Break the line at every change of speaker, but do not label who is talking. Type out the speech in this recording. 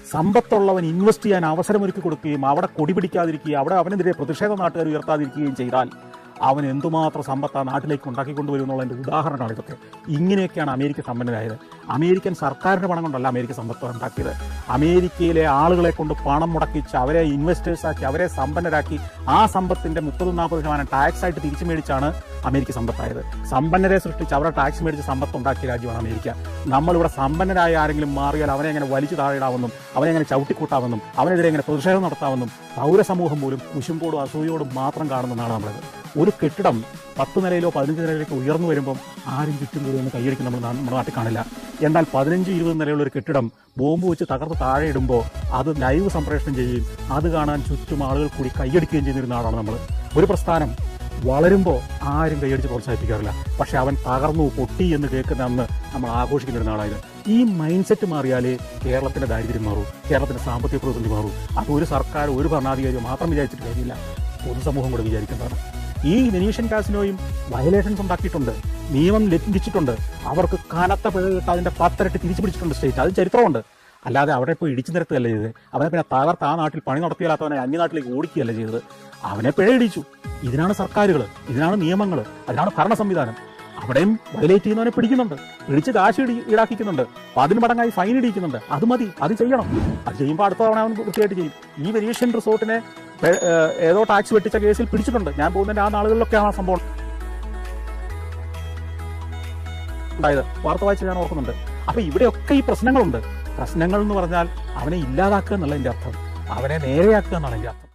സമ്പത്തുള്ളവൻ invest ചെയ്യാൻ അവസരമൊരുക്കി കൊടുക്കുകയും അവിടെ കൊടി പിടിക്കാതിരിക്കുകയും അവിടെ അവനെതിരെ പ്രതിഷേധ നാട്ടുകാർ ഉയർത്താതിരിക്കുകയും ചെയ്താൽ അവൻ എന്തുമാത്രം സമ്പത്ത് ആ നാട്ടിലേക്ക് ഉണ്ടാക്കിക്കൊണ്ടുവരും എന്നുള്ളതിന്റെ ഉദാഹരണമാണ് ഇതൊക്കെ ഇങ്ങനെയൊക്കെയാണ് അമേരിക്ക സമ്പന്നരായത് അമേരിക്കൻ സർക്കാരിന്റെ പണം കൊണ്ടല്ല അമേരിക്ക സമ്പത്ത് ഉണ്ടാക്കിയത് അമേരിക്കയിലെ ആളുകളെ കൊണ്ട് പണം മുടക്കിച്ച് അവരെ ഇൻവെസ്റ്റേഴ്സ് ആക്കി അവരെ സമ്പന്നരാക്കി ആ സമ്പത്തിന്റെ മുപ്പതും നാൽപ്പത് ശതമാനം ടാക്സ് ആയിട്ട് തിരിച്ചു മേടിച്ചാണ് അമേരിക്ക സമ്പത്തായത് സമ്പന്നരെ സൃഷ്ടിച്ച് അവരെ ടാക്സ് മേടിച്ച് സമ്പത്ത് ഉണ്ടാക്കിയ രാജ്യമാണ് അമേരിക്ക നമ്മളിവിടെ സമ്പന്നരായ ആരെങ്കിലും മാറിയാൽ അവനെ എങ്ങനെ വലിച്ചു താഴെയിടാമെന്നും അവനെ എങ്ങനെ ചവിട്ടിക്കൂട്ടാമെന്നും അവനെതിരെ എങ്ങനെ പ്രതിഷേധം നടത്താമെന്നും പൗരസമൂഹം പോലും കുശുമ്പോടും അസൂയോടും മാത്രം കാണുന്ന നാളാണ് നമ്മളത് ഒരു കെട്ടിടം പത്ത് നിലയിലോ പതിനഞ്ച് നിലയിലേക്ക് ഉയർന്നു വരുമ്പം ആരും ചുറ്റും കൂടി ഒന്ന് കൈയടിക്കും നമ്മൾ നാ- നമ്മുടെ നാട്ടിൽ കാണില്ല എന്നാൽ പതിനഞ്ച് ഇരുപത് നിലയുള്ള ഒരു കെട്ടിടം ബോംബ് വെച്ച് തകർത്ത് താഴെ ഇടുമ്പോൾ അത് ലൈവ് സംപ്രേഷണം ചെയ്യുകയും അത് കാണാൻ ചുറ്റും ആളുകൾ കൂടി കൈയടിക്കുകയും ചെയ്യുന്ന നാടാണ് നമ്മൾ ഒരു പ്രസ്ഥാനം വളരുമ്പോൾ ആരും കൈയടിച്ച് പ്രോത്സാഹിപ്പിക്കാറില്ല പക്ഷെ അവൻ തകർന്നു പൊട്ടി എന്ന് കേൾക്കുന്ന അന്ന് നമ്മൾ ആഘോഷിക്കുന്ന ഒരു നാളായത് ഈ മൈൻഡ് സെറ്റ് മാറിയാലേ കേരളത്തിന്റെ ദാരിദ്ര്യം മാറൂ കേരളത്തിന്റെ സാമ്പത്തിക പ്രതിസന്ധി മാറൂ അത് ഒരു സർക്കാർ ഒരു ഭരണാധികാരിയോ മാത്രം വിചാരിച്ചിട്ട് കാര്യമില്ല പൊതുസമൂഹം കൂടെ വിചാരിക്കേണ്ടതാണ് ഈ വെനീഷ്യൻ കാസിനോയും വയലേഷൻസ് ഉണ്ടാക്കിയിട്ടുണ്ട് നിയമം ലംഘിച്ചിട്ടുണ്ട് അവർക്ക് കനത്ത പിഴ കിട്ടാൻ അതിന്റെ പത്തരട്ടി തിരിച്ചു പിടിച്ചിട്ടുണ്ട് സ്റ്റേറ്റ് അത് ചരിത്രമുണ്ട് അല്ലാതെ അവിടെ പോയി ഇടിച്ചു നിരത്തുകയല്ല ചെയ്തത് അവനെ പിന്നെ തകർത്ത് ആ നാട്ടിൽ പണി നടത്തിയാലാത്തവനെ അന്യനാട്ടിലേക്ക് ഓടിക്കുകയല്ല ചെയ്തത് അവനെ പിഴ ഇടിച്ചു ഇതിനാണ് സർക്കാരുകൾ ഇതിനാണ് നിയമങ്ങൾ അതിനാണ് ഭരണ സംവിധാനം അവിടെയും വയലേറ്റ് ചെയ്യുന്നവനെ പിടിക്കുന്നുണ്ട് പിടിച്ച് കാശ് ഇടി- ഈടാക്കിക്കുന്നുണ്ട് പതിന് മടങ്ങായി ഫൈൻ ഇടിക്കുന്നുണ്ട് അത് മതി അത് ചെയ്യണം അത് ചെയ്യുമ്പോൾ അടുത്ത തവണ അവൻ വൃത്തിയായിട്ട് ചെയ്യും ഈ വെനീഷ്യൻ റിസോർട്ടിനെ പെ- ഏഹ് ഏതോ ടാക്സ് വെട്ടിച്ച കേസിൽ പിടിച്ചിട്ടുണ്ട് ഞാൻ പോകുന്നതിന്റെ ആ നാളുകളിലൊക്കെയാണ് ആ സംഭവം ഉണ്ടായത് വാർത്ത വായിച്ച് ഞാൻ ഓർക്കുന്നുണ്ട് അപ്പൊ ഇവിടെയൊക്കെ ഈ പ്രശ്നങ്ങളുണ്ട് പ്രശ്നങ്ങൾ എന്ന് പറഞ്ഞാൽ അവനെ ഇല്ലാതാക്കുക എന്നുള്ള എന്റെ അർത്ഥം അവനെ നേരെയാക്കുക എന്നാണ് എന്റെ അർത്ഥം